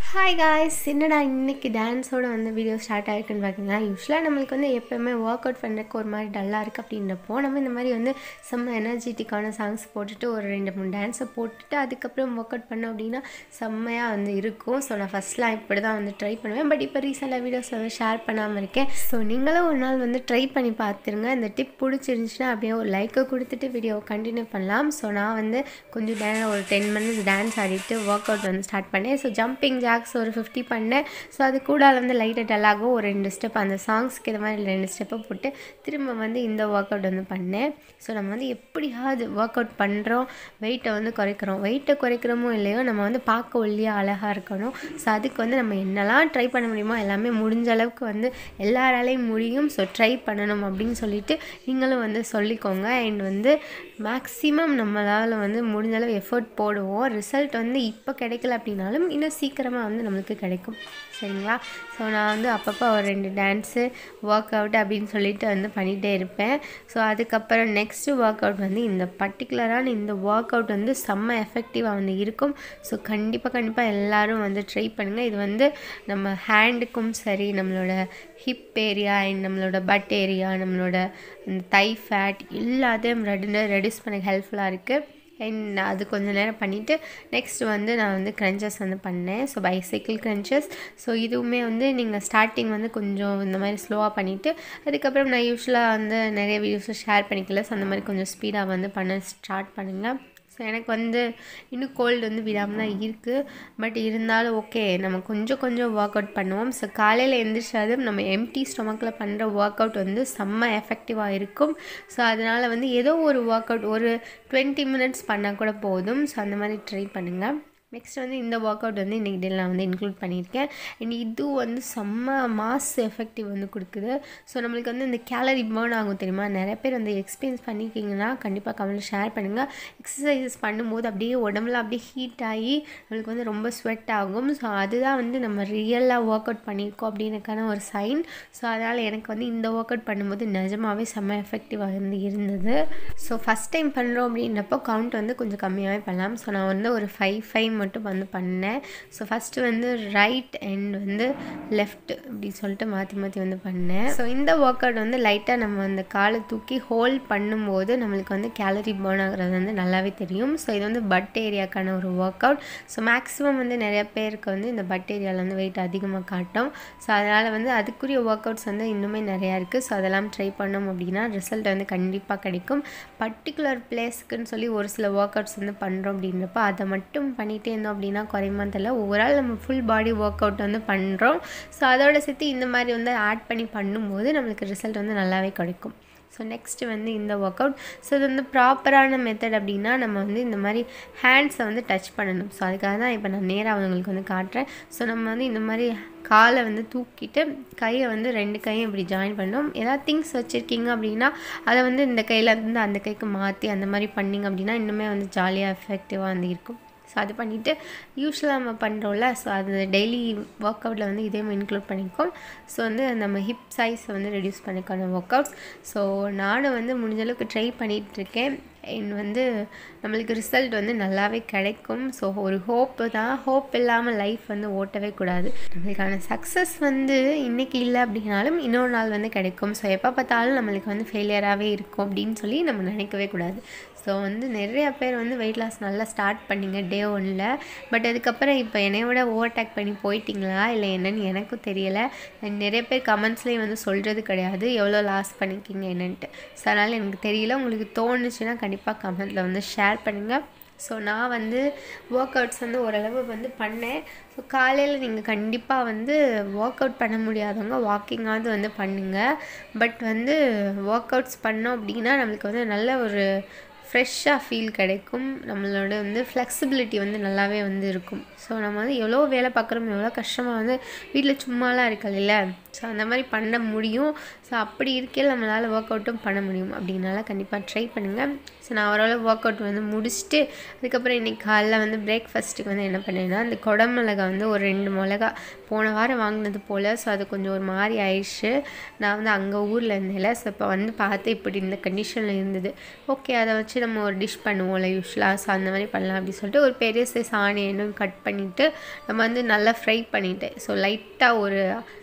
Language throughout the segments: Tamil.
ஹாய் காய்ஸ் என்னடா இன்னைக்கு டான்ஸோட வந்து வீடியோ ஸ்டார்ட் ஆயிருக்குன்னு பார்த்தீங்கன்னா யூஸ்வலாக நம்மளுக்கு வந்து எப்போவுமே ஒர்க் அவுட் பண்ணுறதுக்கு ஒரு மாதிரி டல்லாக இருக்குது அப்படின்றப்போ நம்ம இந்த மாதிரி வந்து செம்ம எனர்ஜெட்டிக்கான சாங்ஸ் போட்டுட்டு ஒரு ரெண்டு மூணு டான்ஸை போட்டுட்டு அதுக்கப்புறம் ஒர்க் அவுட் பண்ணோம் அப்படின்னா செம்மையாக வந்து இருக்கும் ஸோ நான் ஃபஸ்ட்லாம் இப்படி தான் வந்து ட்ரை பண்ணுவேன் பட் இப்போ ரீசெண்டாக வீடியோஸ் வந்து ஷேர் பண்ணாமல் இருக்கேன் ஸோ நீங்களும் ஒரு நாள் வந்து ட்ரை பண்ணி பார்த்துருங்க இந்த டிப் பிடிச்சிருந்துச்சுன்னா அப்படியே ஒரு லைக்கை கொடுத்துட்டு வீடியோவை கண்டினியூ பண்ணலாம் ஸோ நான் வந்து கொஞ்சம் நேரம் ஒரு டென் மினிட்ஸ் டான்ஸ் ஆடிட்டு ஒர்க் அவுட் வந்து ஸ்டார்ட் பண்ணேன் ஸோ ஜம்பிங் ஜாக்ஸ் ஒரு ஃபிஃப்டி பண்ணேன் ஸோ அது கூட வந்து லைட்டாக டல்லாகும் ஒரு ரெண்டு ஸ்டெப் அந்த சாங்ஸ்க்கு இது மாதிரி ரெண்டு ஸ்டெப்பை போட்டு திரும்ப வந்து இந்த ஒர்க் அவுட் வந்து பண்ணேன் ஸோ நம்ம வந்து எப்படியாவது ஒர்க் அவுட் பண்ணுறோம் வெயிட்டை வந்து குறைக்கிறோம் வெயிட்டை குறைக்கிறோமோ இல்லையோ நம்ம வந்து பார்க்க ஒல்லியாக அழகாக இருக்கணும் ஸோ அதுக்கு வந்து நம்ம என்னெல்லாம் ட்ரை பண்ண முடியுமோ எல்லாமே முடிஞ்ச அளவுக்கு வந்து எல்லாராலையும் முடியும் ஸோ ட்ரை பண்ணணும் அப்படின்னு சொல்லிட்டு நீங்களும் வந்து சொல்லிக்கோங்க அண்ட் வந்து மேக்ஸிமம் நம்மளால் வந்து முடிஞ்ச அளவு எஃபர்ட் போடுவோம் ரிசல்ட் வந்து இப்போ கிடைக்கல அப்படின்னாலும் இன்னும் சீக்கிரமாக வந்து நம்மளுக்கு கிடைக்கும் சரிங்களா ஸோ நான் வந்து அப்பப்போ ஒரு ரெண்டு டான்ஸு ஒர்க் அவுட் அப்படின்னு சொல்லிட்டு வந்து பண்ணிகிட்டே இருப்பேன் ஸோ அதுக்கப்புறம் நெக்ஸ்ட்டு ஒர்க் அவுட் வந்து இந்த பர்டிகுலரான இந்த ஒர்க் அவுட் வந்து செம்ம எஃபெக்டிவாக வந்து இருக்கும் ஸோ கண்டிப்பாக கண்டிப்பாக எல்லோரும் வந்து ட்ரை பண்ணுங்கள் இது வந்து நம்ம ஹேண்டுக்கும் சரி நம்மளோட ஹிப் ஏரியா அண்ட் நம்மளோட பட் ஏரியா நம்மளோட அந்த தை ஃபேட் எல்லாத்தையும் ரெண்டு ரெடியூஸ் பண்ண ஹெல்ப்ஃபுல்லாக இருக்குது அண்ட் அது கொஞ்சம் நேரம் பண்ணிவிட்டு நெக்ஸ்ட் வந்து நான் வந்து க்ரன்ச்சஸ் வந்து பண்ணேன் ஸோ பைசைக்கிள் க்ரன்ச்சஸ் ஸோ இதுவுமே வந்து நீங்கள் ஸ்டார்டிங் வந்து கொஞ்சம் இந்த மாதிரி ஸ்லோவாக பண்ணிவிட்டு அதுக்கப்புறம் நான் யூஸ்வலாக வந்து நிறைய வீடியோஸை ஷேர் பண்ணிக்கல ஸோ அந்த மாதிரி கொஞ்சம் ஸ்பீடாக வந்து பண்ண ஸ்டார்ட் பண்ணுங்கள் ஸோ எனக்கு வந்து இன்னும் கோல்டு வந்து விடாமல் தான் இருக்குது பட் இருந்தாலும் ஓகே நம்ம கொஞ்சம் கொஞ்சம் ஒர்க் அவுட் பண்ணுவோம் ஸோ காலையில் எந்திரிச்சாலும் நம்ம எம்டி ஸ்டொமக்கில் பண்ணுற ஒர்க் அவுட் வந்து செம்ம எஃபெக்டிவாக இருக்கும் ஸோ அதனால் வந்து ஏதோ ஒரு ஒர்க் அவுட் ஒரு டுவெண்ட்டி மினிட்ஸ் பண்ணால் கூட போதும் ஸோ அந்த மாதிரி ட்ரை பண்ணுங்கள் நெக்ஸ்ட் வந்து இந்த ஒர்க் அவுட் வந்து இன்றைக்கி டே நான் வந்து இன்க்ளூட் பண்ணியிருக்கேன் அண்ட் இது வந்து செம்ம மாஸ் எஃபெக்டிவ் வந்து கொடுக்குது ஸோ நம்மளுக்கு வந்து இந்த கேலரி பேர்ன் ஆகும் தெரியுமா நிறைய பேர் வந்து எக்ஸ்பீரியன்ஸ் பண்ணிக்கிங்கன்னா கண்டிப்பாக கமெண்ட் ஷேர் பண்ணுங்கள் எக்ஸசைசஸ் பண்ணும்போது அப்படியே உடம்புல அப்படியே ஹீட் ஆகி நம்மளுக்கு வந்து ரொம்ப ஸ்வெட் ஆகும் ஸோ அதுதான் வந்து நம்ம ரியலாக ஒர்க் அவுட் பண்ணியிருக்கோம் அப்படின்றக்கான ஒரு சைன் ஸோ அதனால் எனக்கு வந்து இந்த ஒர்க் அவுட் பண்ணும்போது நிஜமாகவே செம்ம எஃபெக்டிவாக இருந்து இருந்தது ஸோ ஃபஸ்ட் டைம் பண்ணுறோம் அப்படின்றப்போ கவுண்ட் வந்து கொஞ்சம் கம்மியாகவே பண்ணலாம் ஸோ நான் வந்து ஒரு ஃபைவ் ஃபைவ் மட்டும் வந்து பண்ணேன் ஸோ ஃபஸ்ட்டு வந்து ரைட் அண்ட் வந்து லெஃப்ட் அப்படி சொல்லிட்டு மாற்றி மாற்றி வந்து பண்ணேன் ஸோ இந்த ஒர்க் அவுட் வந்து லைட்டாக நம்ம அந்த காலை தூக்கி ஹோல்ட் பண்ணும்போது நம்மளுக்கு வந்து கேலரி பேர்ன் ஆகிறது வந்து நல்லாவே தெரியும் ஸோ இது வந்து பட் ஏரியாக்கான ஒரு ஒர்க் அவுட் ஸோ மேக்ஸிமம் வந்து நிறைய பேருக்கு வந்து இந்த பட் ஏரியாவில் வந்து வெயிட் அதிகமாக காட்டும் ஸோ அதனால் வந்து அதுக்குரிய ஒர்க் அவுட்ஸ் வந்து இன்னுமே நிறையா இருக்குது ஸோ அதெல்லாம் ட்ரை பண்ணோம் அப்படின்னா ரிசல்ட் வந்து கண்டிப்பாக கிடைக்கும் பர்டிகுலர் பிளேஸ்க்குன்னு சொல்லி ஒரு சில ஒர்க் அவுட்ஸ் வந்து பண்ணுறோம் அப்படின்றப்ப அதை மட்டும் பண்ணிகிட்டே இருந்தோம் அப்படின்னா குறையுமா தெரியல ஓவரால் நம்ம ஃபுல் பாடி ஒர்க் அவுட் வந்து பண்ணுறோம் ஸோ அதோட சேர்த்து இந்த மாதிரி வந்து ஆட் பண்ணி பண்ணும்போது நம்மளுக்கு ரிசல்ட் வந்து நல்லாவே கிடைக்கும் ஸோ நெக்ஸ்ட்டு வந்து இந்த ஒர்க் அவுட் ஸோ இது வந்து ப்ராப்பரான மெத்தட் அப்படின்னா நம்ம வந்து இந்த மாதிரி ஹேண்ட்ஸை வந்து டச் பண்ணணும் ஸோ அதுக்காக தான் இப்போ நான் நேராக அவங்களுக்கு வந்து காட்டுறேன் ஸோ நம்ம வந்து இந்த மாதிரி காலை வந்து தூக்கிட்டு கையை வந்து ரெண்டு கையும் இப்படி ஜாயின் பண்ணோம் ஏதாவது திங்ஸ் வச்சுருக்கீங்க அப்படின்னா அதை வந்து இந்த கையிலேருந்து அந்த கைக்கு மாற்றி அந்த மாதிரி பண்ணிங்க அப்படின்னா இன்னுமே வந்து ஜாலியாக எஃபெக்டிவாக வந்து இருக்கும் ஸோ அது பண்ணிவிட்டு யூஸ்வலாக நம்ம பண்ணுறோம்ல ஸோ அது டெய்லி ஒர்க் அவுட்டில் வந்து இதே இன்க்ளூட் பண்ணிக்கோம் ஸோ வந்து நம்ம ஹிப் சைஸை வந்து ரெடியூஸ் பண்ணிக்கான ஒர்க் அவுட்ஸ் ஸோ நானும் வந்து முடிஞ்சளவுக்கு ட்ரை பண்ணிகிட்ருக்கேன் அண்ட் வந்து நம்மளுக்கு ரிசல்ட் வந்து நல்லாவே கிடைக்கும் ஸோ ஒரு ஹோப்பு தான் ஹோப் இல்லாமல் லைஃப் வந்து ஓட்டவே கூடாது நம்மளுக்கான சக்ஸஸ் வந்து இன்றைக்கி இல்லை அப்படின்னாலும் இன்னொரு நாள் வந்து கிடைக்கும் ஸோ எப்போ பார்த்தாலும் நம்மளுக்கு வந்து ஃபெயிலியராகவே இருக்கும் அப்படின்னு சொல்லி நம்ம நினைக்கவே கூடாது ஸோ வந்து நிறைய பேர் வந்து வெயிட் லாஸ் நல்லா ஸ்டார்ட் பண்ணிங்க டே ஒனில் பட் அதுக்கப்புறம் இப்போ என்னை விட ஓவர்டேக் பண்ணி போயிட்டீங்களா இல்லை என்னன்னு எனக்கும் தெரியலை நிறைய பேர் கமெண்ட்ஸ்லேயும் வந்து சொல்கிறது கிடையாது எவ்வளோ லாஸ் பண்ணிக்கிங்க என்னன்ட்டு ஸோ அதனால் எனக்கு தெரியல உங்களுக்கு தோணுச்சுன்னா கண்டிப்பாக கமெண்ட்டில் வந்து ஷேர் பண்ணுங்கள் ஸோ நான் வந்து ஒர்க் அவுட்ஸ் வந்து ஓரளவு வந்து பண்ணேன் ஸோ காலையில் நீங்கள் கண்டிப்பாக வந்து ஒர்க் அவுட் பண்ண முடியாதவங்க வாக்கிங்காவது வந்து பண்ணுங்கள் பட் வந்து ஒர்க் அவுட்ஸ் பண்ணோம் அப்படின்னா நம்மளுக்கு வந்து நல்ல ஒரு ஃப்ரெஷ்ஷாக ஃபீல் கிடைக்கும் நம்மளோட வந்து ஃப்ளெக்சிபிலிட்டி வந்து நல்லாவே வந்து இருக்கும் ஸோ நம்ம வந்து எவ்வளோ வேலை பார்க்குறோம் எவ்வளோ கஷ்டமாக வந்து வீட்டில் சும்மாலாம் இருக்கல ஸோ அந்த மாதிரி பண்ண முடியும் ஸோ அப்படி இருக்கையில் நம்மளால் ஒர்க் அவுட்டும் பண்ண முடியும் அப்படின்னால கண்டிப்பாக ட்ரை பண்ணுங்கள் ஸோ நான் ஓரளவு ஒர்க் அவுட் வந்து முடிச்சுட்டு அதுக்கப்புறம் இன்றைக்கி காலைல வந்து பிரேக்ஃபாஸ்ட்டுக்கு வந்து என்ன பண்ணேன்னா அந்த குடமிளகா வந்து ஒரு ரெண்டு மிளகா போன வாரம் வாங்கினது போல் ஸோ அது கொஞ்சம் ஒரு மாதிரி ஆயிடுச்சு நான் வந்து அங்கே ஊரில் இருந்தேன்ல ஸோ இப்போ வந்து பார்த்து இப்படி இந்த கண்டிஷனில் இருந்தது ஓகே அதை வச்சு நம்ம ஒரு டிஷ் பண்ணுவோம்ல யூஸ்வலாக ஸோ அந்த மாதிரி பண்ணலாம் அப்படின்னு சொல்லிட்டு ஒரு பெரிய சைஸ் ஆனியனும் கட் பண்ணிவிட்டு நம்ம வந்து நல்லா ஃப்ரை பண்ணிட்டேன் ஸோ லைட்டாக ஒரு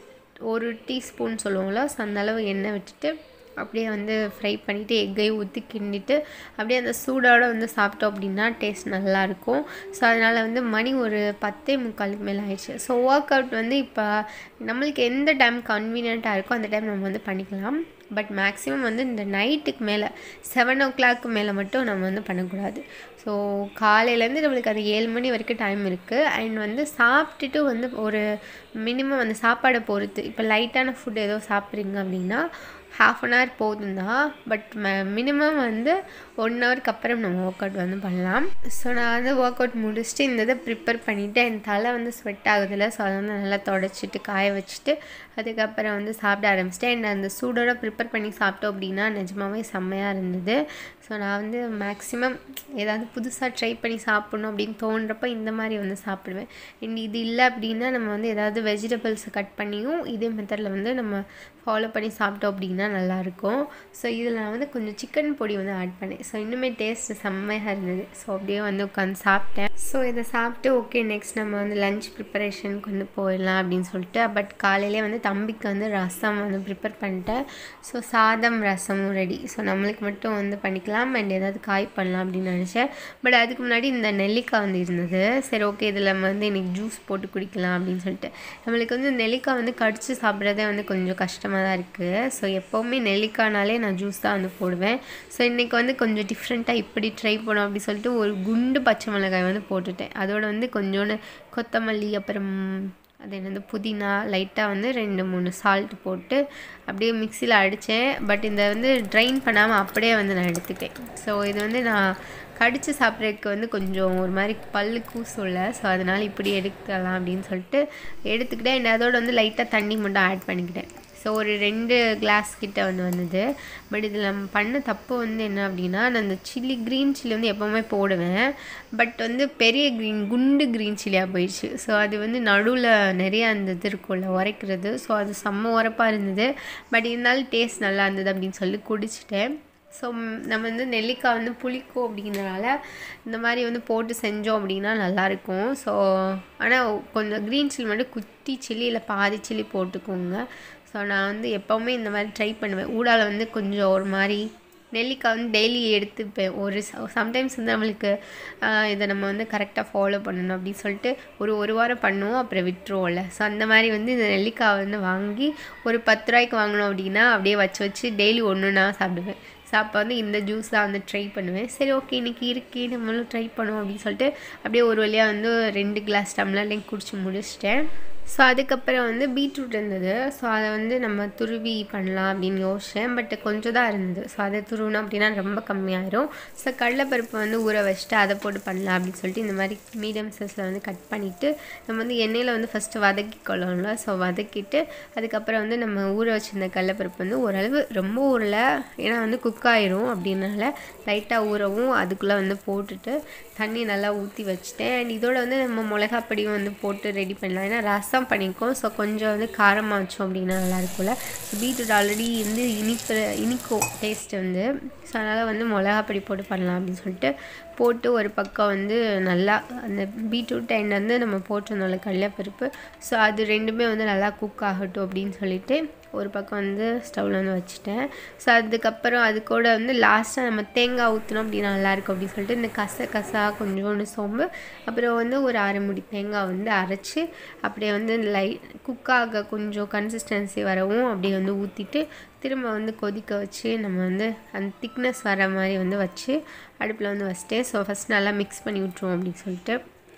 ஒரு டீஸ்பூன் சொல்லுவோம்ல ஸோ அந்த அளவு எண்ணெய் விட்டுட்டு அப்படியே வந்து ஃப்ரை பண்ணிவிட்டு எக்கையும் ஊற்றி கிண்டிட்டு அப்படியே அந்த சூடோடு வந்து சாப்பிட்டோம் அப்படின்னா டேஸ்ட் நல்லாயிருக்கும் ஸோ அதனால் வந்து மணி ஒரு பத்தே முக்காலுக்கு மேலே ஆயிடுச்சு ஸோ ஒர்க் அவுட் வந்து இப்போ நம்மளுக்கு எந்த டைம் கன்வீனியண்ட்டாக இருக்கோ அந்த டைம் நம்ம வந்து பண்ணிக்கலாம் பட் மேக்ஸிமம் வந்து இந்த நைட்டுக்கு மேலே செவன் ஓ கிளாக்கு மேலே மட்டும் நம்ம வந்து பண்ணக்கூடாது ஸோ காலையிலேருந்து நம்மளுக்கு அது ஏழு மணி வரைக்கும் டைம் இருக்குது அண்ட் வந்து சாப்பிட்டுட்டு வந்து ஒரு மினிமம் அந்த சாப்பாடை பொறுத்து இப்போ லைட்டான ஃபுட் ஏதோ சாப்பிட்றீங்க அப்படின்னா ஹாஃப் அன் ஹவர் போதும் தான் பட் மினிமம் வந்து ஒன் ஹவருக்கு அப்புறம் நம்ம ஒர்க் அவுட் வந்து பண்ணலாம் ஸோ நான் வந்து ஒர்க் அவுட் முடிச்சுட்டு இந்த இதை ப்ரிப்பேர் பண்ணிவிட்டு என் தலை வந்து ஸ்வெட் ஆகுதில்ல ஸோ அதை வந்து நல்லா தொடச்சிட்டு காய வச்சுட்டு அதுக்கப்புறம் வந்து சாப்பிட ஆரம்பிச்சிட்டேன் அண்ட் அந்த சூடோட ப்ரிப்பேர் பண்ணி சாப்பிட்டோம் அப்படின்னா நிஜமாவே செம்மையாக இருந்தது ஸோ நான் வந்து மேக்ஸிமம் ஏதாவது புதுசாக ட்ரை பண்ணி சாப்பிட்ணும் அப்படின்னு தோன்றப்போ இந்த மாதிரி வந்து சாப்பிடுவேன் அண்ட் இது இல்லை அப்படின்னா நம்ம வந்து ஏதாவது வெஜிடபிள்ஸை கட் பண்ணியும் இதே மெத்தடில் வந்து நம்ம ஃபாலோ பண்ணி சாப்பிட்டோம் அப்படின்னா நல்லாயிருக்கும் ஸோ இதில் நான் வந்து கொஞ்சம் சிக்கன் பொடி வந்து ஆட் பண்ணேன் ஸோ இன்னுமே டேஸ்ட்டு செம்மையாக இருந்தது ஸோ அப்படியே வந்து உட்காந்து சாப்பிட்டேன் ஸோ இதை சாப்பிட்டு ஓகே நெக்ஸ்ட் நம்ம வந்து லஞ்ச் ப்ரிப்பரேஷனுக்கு வந்து போயிடலாம் அப்படின்னு சொல்லிட்டு பட் காலையிலே வந்து தம்பிக்கு வந்து ரசம் வந்து ப்ரிப்பேர் பண்ணிட்டேன் ஸோ சாதம் ரசமும் ரெடி ஸோ நம்மளுக்கு மட்டும் வந்து பண்ணிக்கலாம் அண்ட் ஏதாவது காய் பண்ணலாம் அப்படின்னு நினச்சேன் பட் அதுக்கு முன்னாடி இந்த நெல்லிக்காய் வந்து இருந்தது சரி ஓகே இதில் நம்ம வந்து இன்றைக்கி ஜூஸ் போட்டு குடிக்கலாம் அப்படின்னு சொல்லிட்டு நம்மளுக்கு வந்து நெல்லிக்காய் வந்து கடிச்சு சாப்பிட்றதே வந்து கொஞ்சம் கஷ்டமாக தான் இருக்குது ஸோ எப்போவுமே நெல்லிக்காய்னாலே நான் ஜூஸ் தான் வந்து போடுவேன் ஸோ இன்றைக்கி வந்து கொஞ்சம் டிஃப்ரெண்ட்டாக இப்படி ட்ரை பண்ணோம் அப்படி சொல்லிட்டு ஒரு குண்டு பச்சை மிளகாய் வந்து போட்டுட்டேன் அதோட வந்து கொஞ்சோண்டு கொத்தமல்லி அப்புறம் அது என்னது புதினா லைட்டாக வந்து ரெண்டு மூணு சால்ட் போட்டு அப்படியே மிக்சியில் அடித்தேன் பட் இந்த வந்து ட்ரைன் பண்ணாமல் அப்படியே வந்து நான் எடுத்துட்டேன் ஸோ இது வந்து நான் கடித்து சாப்பிட்றதுக்கு வந்து கொஞ்சம் ஒரு மாதிரி பல்லு கூசும்ல ஸோ அதனால் இப்படி எடுக்கலாம் அப்படின்னு சொல்லிட்டு எடுத்துக்கிட்டேன் அண்ட் அதோட வந்து லைட்டாக தண்ணி மட்டும் ஆட் பண்ணிக்கிட்டேன் ஸோ ஒரு ரெண்டு கிளாஸ் கிட்ட வந்து வந்தது பட் இதில் நம்ம பண்ண தப்பு வந்து என்ன அப்படின்னா நான் அந்த சில்லி க்ரீன் சில்லி வந்து எப்போவுமே போடுவேன் பட் வந்து பெரிய க்ரீன் குண்டு க்ரீன் சில்லியாக போயிடுச்சு ஸோ அது வந்து நடுவில் நிறைய அந்த இது இருக்கும்ல உரைக்கிறது ஸோ அது செம்ம உரப்பாக இருந்தது பட் இருந்தாலும் டேஸ்ட் நல்லா இருந்தது அப்படின்னு சொல்லி குடிச்சிட்டேன் ஸோ நம்ம வந்து நெல்லிக்காய் வந்து புளிக்கும் அப்படிங்கிறனால இந்த மாதிரி வந்து போட்டு செஞ்சோம் அப்படின்னா நல்லாயிருக்கும் ஸோ ஆனால் கொஞ்சம் க்ரீன் சில்லி மட்டும் குட்டி சில்லி இல்லை பாதி சில்லி போட்டுக்கோங்க ஸோ நான் வந்து எப்போவுமே இந்த மாதிரி ட்ரை பண்ணுவேன் ஊடால வந்து கொஞ்சம் ஒரு மாதிரி நெல்லிக்காய் வந்து டெய்லி எடுத்துப்பேன் ஒரு சம்டைம்ஸ் வந்து நம்மளுக்கு இதை நம்ம வந்து கரெக்டாக ஃபாலோ பண்ணணும் அப்படின்னு சொல்லிட்டு ஒரு ஒரு வாரம் பண்ணுவோம் அப்புறம் விட்டுருவோம்ல ஸோ அந்த மாதிரி வந்து இந்த நெல்லிக்காய் வந்து வாங்கி ஒரு பத்து ரூபாய்க்கு வாங்கினோம் அப்படின்னா அப்படியே வச்சு வச்சு டெய்லி ஒன்று நான் சாப்பிடுவேன் ஸோ அப்போ வந்து இந்த ஜூஸ் தான் வந்து ட்ரை பண்ணுவேன் சரி ஓகே இன்றைக்கி இருக்கே நம்மளும் ட்ரை பண்ணுவோம் அப்படின்னு சொல்லிட்டு அப்படியே ஒரு வழியாக வந்து ரெண்டு கிளாஸ் டம்ளர்லேயும் குடிச்சு முடிச்சிட்டேன் ஸோ அதுக்கப்புறம் வந்து பீட்ரூட் இருந்தது ஸோ அதை வந்து நம்ம துருவி பண்ணலாம் அப்படின்னு யோசித்தேன் பட் கொஞ்சம் தான் இருந்தது ஸோ அதை துருவினோம் அப்படின்னா ரொம்ப கம்மியாயிரும் ஸோ கடலைப்பருப்பு வந்து ஊற வச்சுட்டு அதை போட்டு பண்ணலாம் அப்படின்னு சொல்லிட்டு இந்த மாதிரி மீடியம் சைஸில் வந்து கட் பண்ணிவிட்டு நம்ம வந்து எண்ணெயில் வந்து ஃபஸ்ட்டு வதக்கிக்கொள்ளணும்ல ஸோ வதக்கிட்டு அதுக்கப்புறம் வந்து நம்ம ஊற வச்சுருந்த கடலைப்பருப்பு வந்து ஓரளவு ரொம்ப ஊறல ஏன்னா வந்து குக் ஆயிரும் அப்படின்னால லைட்டாக ஊறவும் அதுக்குள்ளே வந்து போட்டுட்டு தண்ணி நல்லா ஊற்றி வச்சுட்டேன் அண்ட் இதோட வந்து நம்ம மிளகாப்பொடியும் வந்து போட்டு ரெடி பண்ணலாம் ஏன்னா ரசம் பண்ணிக்கோம் ஸோ கொஞ்சம் வந்து காரமாக வச்சோம் அப்படின்னா நல்லா இருக்கும்ல ஸோ பீட்ரூட் ஆல்ரெடி வந்து இனிப்பு இனிக்கும் டேஸ்ட் வந்து ஸோ அதனால் வந்து மிளகாப்பொடி போட்டு பண்ணலாம் அப்படின்னு சொல்லிட்டு போட்டு ஒரு பக்கம் வந்து நல்லா அந்த பீட்ரூட் அண்ட் வந்து நம்ம போட்டிருந்தோம்ல கடலைப்பருப்பு ஸோ அது ரெண்டுமே வந்து நல்லா குக் ஆகட்டும் அப்படின்னு சொல்லிட்டு ஒரு பக்கம் வந்து ஸ்டவ்வில் வந்து வச்சுட்டேன் ஸோ அதுக்கப்புறம் அது கூட வந்து லாஸ்ட்டாக நம்ம தேங்காய் ஊற்றினோம் அப்படின்னா நல்லாயிருக்கும் அப்படின்னு சொல்லிட்டு இந்த கச கசா கொஞ்சோண்டு சோம்பு அப்புறம் வந்து ஒரு அரை முடி தேங்காய் வந்து அரைச்சி அப்படியே வந்து லை குக்காக கொஞ்சம் கன்சிஸ்டன்சி வரவும் அப்படியே வந்து ஊற்றிட்டு திரும்ப வந்து கொதிக்க வச்சு நம்ம வந்து அந்த திக்னஸ் வர மாதிரி வந்து வச்சு அடுப்பில் வந்து வச்சுட்டேன் ஸோ ஃபஸ்ட் நல்லா மிக்ஸ் பண்ணி விட்ருவோம் அப்படின்னு சொல்லிட்டு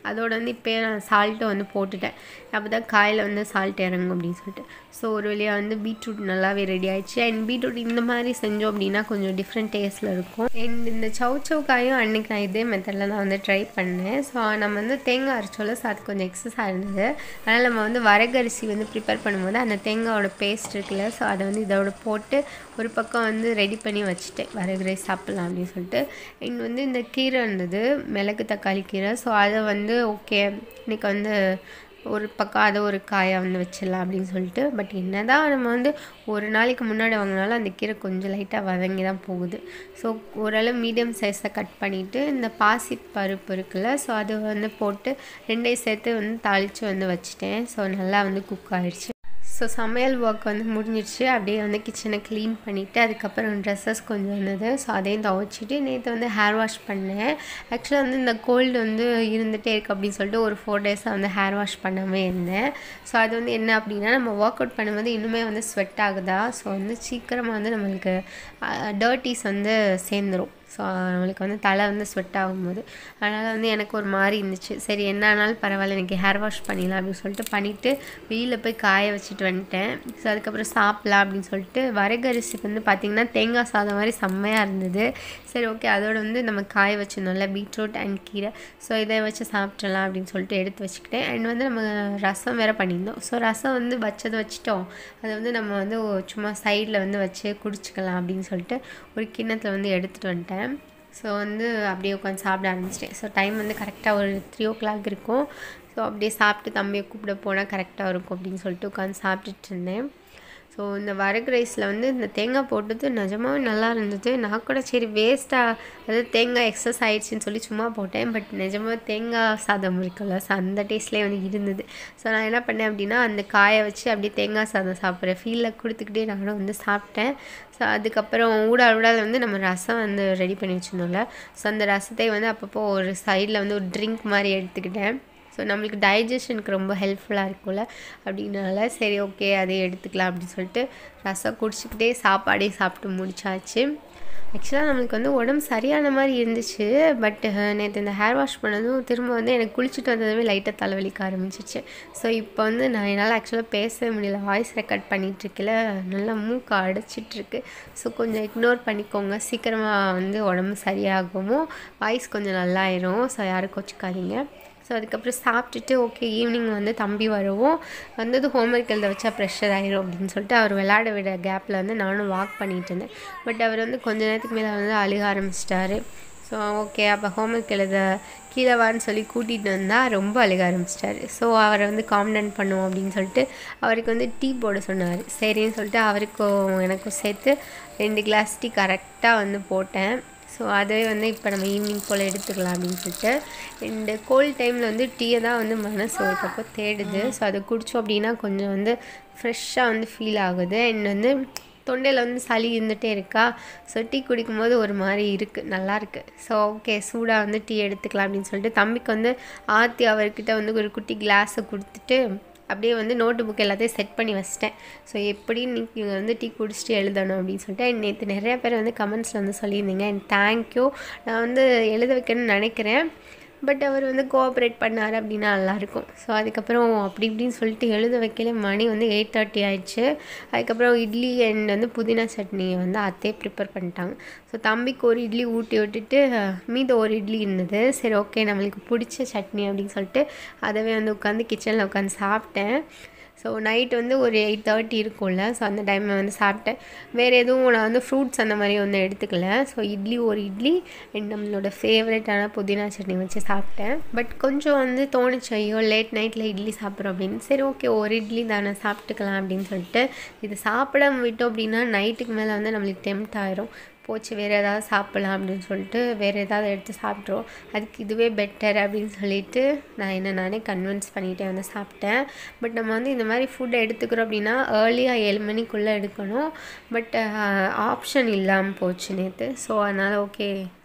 அதோட வந்து இப்போ நான் சால்ட்டை வந்து போட்டுட்டேன் அப்போ தான் காயில் வந்து சால்ட் இறங்கும் அப்படின்னு சொல்லிட்டு ஸோ ஒரு வழியாக வந்து பீட்ரூட் நல்லாவே ரெடி ஆயிடுச்சு அண்ட் பீட்ரூட் இந்த மாதிரி செஞ்சோம் அப்படின்னா கொஞ்சம் டிஃப்ரெண்ட் டேஸ்ட்டில் இருக்கும் அண்ட் இந்த சவு சவு காயும் அன்றைக்கி நான் இதே மெத்தடில் தான் வந்து ட்ரை பண்ணேன் ஸோ நம்ம வந்து தேங்காய் அரைச்சோல ஸோ அது கொஞ்சம் எக்ஸஸாக இருந்தது அதனால் நம்ம வந்து வரகரிசி வந்து ப்ரிப்பேர் பண்ணும்போது அந்த தேங்காயோட பேஸ்ட் இருக்குல்ல ஸோ அதை வந்து இதோட போட்டு ஒரு பக்கம் வந்து ரெடி பண்ணி வச்சுட்டேன் வரகரிசி சாப்பிட்லாம் அப்படின்னு சொல்லிட்டு அண்ட் வந்து இந்த கீரை இருந்தது மிளகு தக்காளி கீரை ஸோ அதை வந்து ஓகே இன்றைக்கி வந்து ஒரு பக்கம் அதை ஒரு காயை வந்து வச்சிடலாம் அப்படின்னு சொல்லிட்டு பட் என்ன தான் நம்ம வந்து ஒரு நாளைக்கு முன்னாடி வாங்கினாலும் அந்த கீரை கொஞ்சம் லைட்டாக வதங்கி தான் போகுது ஸோ ஓரளவு மீடியம் சைஸில் கட் பண்ணிவிட்டு இந்த பாசி பருப்பு இருக்குல்ல ஸோ அது வந்து போட்டு ரெண்டையும் சேர்த்து வந்து தாளித்து வந்து வச்சுட்டேன் ஸோ நல்லா வந்து குக் ஆயிடுச்சு ஸோ சமையல் ஒர்க் வந்து முடிஞ்சிடுச்சு அப்படியே வந்து கிச்சனை க்ளீன் பண்ணிவிட்டு அதுக்கப்புறம் ட்ரெஸ்ஸஸ் கொஞ்சம் இருந்தது ஸோ அதையும் துவைச்சிட்டு நேற்று வந்து ஹேர் வாஷ் பண்ணேன் ஆக்சுவலாக வந்து இந்த கோல்டு வந்து இருந்துகிட்டே இருக்குது அப்படின்னு சொல்லிட்டு ஒரு ஃபோர் டேஸாக வந்து ஹேர் வாஷ் பண்ணாமே இருந்தேன் ஸோ அது வந்து என்ன அப்படின்னா நம்ம ஒர்க் அவுட் பண்ணும்போது இன்னுமே வந்து ஸ்வெட் ஆகுதா ஸோ வந்து சீக்கிரமாக வந்து நம்மளுக்கு டர்ட்டிஸ் வந்து சேர்ந்துடும் ஸோ நம்மளுக்கு வந்து தலை வந்து ஸ்வெட் ஆகும்போது அதனால் வந்து எனக்கு ஒரு மாதிரி இருந்துச்சு சரி என்ன ஆனாலும் பரவாயில்ல எனக்கு ஹேர் வாஷ் பண்ணிடலாம் அப்படின்னு சொல்லிட்டு பண்ணிவிட்டு வெயிலில் போய் காய வச்சுட்டு வந்துட்டேன் ஸோ அதுக்கப்புறம் சாப்பிட்லாம் அப்படின்னு சொல்லிட்டு வரகரிசிக்கு வந்து பார்த்திங்கன்னா தேங்காய் சாதம் மாதிரி செம்மையாக இருந்தது சரி ஓகே அதோட வந்து நம்ம காய வச்சிருந்தோம்ல பீட்ரூட் அண்ட் கீரை ஸோ இதை வச்சு சாப்பிட்றலாம் அப்படின்னு சொல்லிட்டு எடுத்து வச்சுக்கிட்டேன் அண்ட் வந்து நம்ம ரசம் வேறு பண்ணியிருந்தோம் ஸோ ரசம் வந்து வச்சதை வச்சுட்டோம் அதை வந்து நம்ம வந்து சும்மா சைடில் வந்து வச்சு குடிச்சிக்கலாம் அப்படின்னு சொல்லிட்டு ஒரு கிண்ணத்தில் வந்து எடுத்துகிட்டு வந்துட்டேன் ஸோ வந்து அப்படியே உட்காந்து சாப்பிட ஆரம்பிச்சிட்டேன் ஸோ டைம் வந்து கரெக்டாக ஒரு த்ரீ ஓ கிளாக் இருக்கும் ஸோ அப்படியே சாப்பிட்டு தம்பியை கூப்பிட போனால் கரெக்டாக இருக்கும் அப்படின்னு சொல்லிட்டு உட்காந்து சாப்பிட்டுட்டு இருந்தேன் ஸோ இந்த வரகு ரைஸில் வந்து இந்த தேங்காய் போட்டது நிஜமாவே நல்லா இருந்தது நான் கூட சரி வேஸ்ட்டாக அதாவது தேங்காய் எக்ஸஸ் ஆயிடுச்சுன்னு சொல்லி சும்மா போட்டேன் பட் நிஜமாக தேங்காய் சாதம் இருக்குல்ல ஸோ அந்த டேஸ்ட்லேயே வந்து இருந்தது ஸோ நான் என்ன பண்ணேன் அப்படின்னா அந்த காயை வச்சு அப்படியே தேங்காய் சாதம் சாப்பிட்றேன் ஃபீலில் கொடுத்துக்கிட்டே நானும் வந்து சாப்பிட்டேன் ஸோ அதுக்கப்புறம் ஊடால் ஊடால் வந்து நம்ம ரசம் வந்து ரெடி பண்ணி வச்சுருந்தோம்ல ஸோ அந்த ரசத்தை வந்து அப்பப்போ ஒரு சைடில் வந்து ஒரு ட்ரிங்க் மாதிரி எடுத்துக்கிட்டேன் ஸோ நம்மளுக்கு டைஜஷனுக்கு ரொம்ப ஹெல்ப்ஃபுல்லாக இருக்கும்ல அப்படின்னால சரி ஓகே அதை எடுத்துக்கலாம் அப்படின்னு சொல்லிட்டு ரசம் குடிச்சிக்கிட்டே சாப்பாடே சாப்பிட்டு முடிச்சாச்சு ஆக்சுவலாக நம்மளுக்கு வந்து உடம்பு சரியான மாதிரி இருந்துச்சு பட் நேற்று இந்த ஹேர் வாஷ் பண்ணதும் திரும்ப வந்து எனக்கு குளிச்சுட்டு வந்ததுமே லைட்டாக தலைவலிக்க ஆரம்பிச்சிச்சு ஸோ இப்போ வந்து நான் என்னால் ஆக்சுவலாக பேசவே முடியல வாய்ஸ் ரெக்கார்ட் பண்ணிகிட்ருக்கல நல்லா மூக்கு அடைச்சிட்ருக்கு ஸோ கொஞ்சம் இக்னோர் பண்ணிக்கோங்க சீக்கிரமாக வந்து உடம்பு சரியாகவும் வாய்ஸ் கொஞ்சம் நல்லாயிரும் ஸோ யாரும் கொச்சிக்காதீங்க ஸோ அதுக்கப்புறம் சாப்பிட்டுட்டு ஓகே ஈவினிங் வந்து தம்பி வரவும் வந்தது ஹோம்ஒர்க் எழுத வச்சா ப்ரெஷர் ஆயிரும் அப்படின்னு சொல்லிட்டு அவர் விளையாட விட கேப்பில் வந்து நானும் வாக் பண்ணிட்டு இருந்தேன் பட் அவர் வந்து கொஞ்ச நேரத்துக்கு மேலே வந்து அழுக ஆரம்பிச்சிட்டாரு ஸோ ஓகே அப்போ ஹோம்ஒர்க் எழுத கீழே வான்னு சொல்லி கூட்டிகிட்டு வந்தால் ரொம்ப அழுக ஆரம்பிச்சிட்டாரு ஸோ அவரை வந்து காம்டன் பண்ணுவோம் அப்படின்னு சொல்லிட்டு அவருக்கு வந்து டீ போட சொன்னார் சரின்னு சொல்லிட்டு அவருக்கும் எனக்கும் சேர்த்து ரெண்டு கிளாஸ் டீ கரெக்டாக வந்து போட்டேன் ஸோ அதுவே வந்து இப்போ நம்ம ஈவினிங் போல் எடுத்துக்கலாம் அப்படின்னு சொல்லிட்டு இந்த கோல்ட் டைமில் வந்து டீயை தான் வந்து மனசு ஒரு பக்கம் தேடுது ஸோ அதை குடித்தோம் அப்படின்னா கொஞ்சம் வந்து ஃப்ரெஷ்ஷாக வந்து ஃபீல் ஆகுது அண்ட் வந்து தொண்டையில் வந்து சளி இருந்துகிட்டே இருக்கா ஸோ டீ குடிக்கும்போது ஒரு மாதிரி இருக்குது நல்லா இருக்குது ஸோ ஓகே சூடாக வந்து டீ எடுத்துக்கலாம் அப்படின்னு சொல்லிட்டு தம்பிக்கு வந்து ஆற்றி அவர்கிட்ட வந்து ஒரு குட்டி கிளாஸை கொடுத்துட்டு அப்படியே வந்து நோட்டு புக் எல்லாத்தையும் செட் பண்ணி வச்சிட்டேன் ஸோ எப்படி நீங்கள் வந்து டீ குடிச்சிட்டு எழுதணும் அப்படின்னு சொல்லிட்டு நேற்று நிறைய பேர் வந்து கமெண்ட்ஸில் வந்து சொல்லியிருந்தீங்க அண்ட் தேங்க்யூ நான் வந்து எழுத வைக்கணும்னு நினைக்கிறேன் பட் அவர் வந்து கோஆப்ரேட் பண்ணார் அப்படின்னா நல்லாயிருக்கும் ஸோ அதுக்கப்புறம் அப்படி இப்படின்னு சொல்லிட்டு எழுத வைக்கல மணி வந்து எயிட் தேர்ட்டி ஆயிடுச்சு அதுக்கப்புறம் இட்லி அண்ட் வந்து புதினா சட்னியை வந்து அத்தையே ப்ரிப்பேர் பண்ணிட்டாங்க ஸோ தம்பிக்கு ஒரு இட்லி ஊட்டி விட்டுட்டு மீத ஒரு இட்லி இருந்தது சரி ஓகே நம்மளுக்கு பிடிச்ச சட்னி அப்படின்னு சொல்லிட்டு அதவே வந்து உட்காந்து கிச்சனில் உட்காந்து சாப்பிட்டேன் ஸோ நைட் வந்து ஒரு எயிட் தேர்ட்டி இருக்கும்ல ஸோ அந்த டைமில் வந்து சாப்பிட்டேன் வேறு எதுவும் நான் வந்து ஃப்ரூட்ஸ் அந்த மாதிரி ஒன்றும் எடுத்துக்கல ஸோ இட்லி ஒரு இட்லி அண்ட் நம்மளோட ஃபேவரட்டான புதினா சட்னி வச்சு சாப்பிட்டேன் பட் கொஞ்சம் வந்து தோணுச்சு ஐயோ லேட் நைட்டில் இட்லி சாப்பிட்றோம் அப்படின்னு சரி ஓகே ஒரு இட்லி தானே சாப்பிட்டுக்கலாம் அப்படின்னு சொல்லிட்டு இது சாப்பிடாம விட்டோம் அப்படின்னா நைட்டுக்கு மேலே வந்து நம்மளுக்கு டெம்ட் ஆயிரும் போச்சு வேறு ஏதாவது சாப்பிட்லாம் அப்படின்னு சொல்லிட்டு வேறு ஏதாவது எடுத்து சாப்பிட்ருவோம் அதுக்கு இதுவே பெட்டர் அப்படின்னு சொல்லிட்டு நான் என்ன நானே கன்வின்ஸ் பண்ணிகிட்டே வந்து சாப்பிட்டேன் பட் நம்ம வந்து இந்த மாதிரி ஃபுட் எடுத்துக்கிறோம் அப்படின்னா ஏர்லியாக ஏழு மணிக்குள்ளே எடுக்கணும் பட் ஆப்ஷன் இல்லாமல் போச்சு நேற்று ஸோ அதனால் ஓகே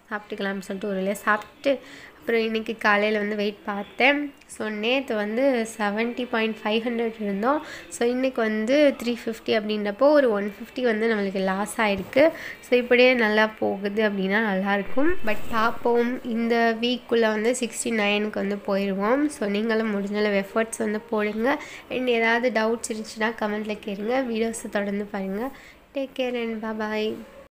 சாப்பிட்டுக்கலாம்னு சொல்லிட்டு ஒரு வழியாக சாப்பிட்டு அப்புறம் இன்றைக்கி காலையில் வந்து வெயிட் பார்த்தேன் ஸோ நேற்று வந்து செவன்ட்டி பாயிண்ட் ஃபைவ் ஹண்ட்ரட் இருந்தோம் ஸோ இன்றைக்கி வந்து த்ரீ ஃபிஃப்டி அப்படின்றப்போ ஒரு ஒன் ஃபிஃப்டி வந்து நம்மளுக்கு லாஸ் ஆகிருக்கு ஸோ இப்படியே நல்லா போகுது அப்படின்னா நல்லாயிருக்கும் பட் பார்ப்போம் இந்த வீக்குள்ளே வந்து சிக்ஸ்டி நைனுக்கு வந்து போயிடுவோம் ஸோ நீங்களும் முடிஞ்சளவு எஃபர்ட்ஸ் வந்து போடுங்க அண்ட் ஏதாவது டவுட்ஸ் இருந்துச்சுன்னா கமெண்ட்டில் கேளுங்க வீடியோஸை தொடர்ந்து பாருங்கள் டேக் கேர் அண்ட் பாய்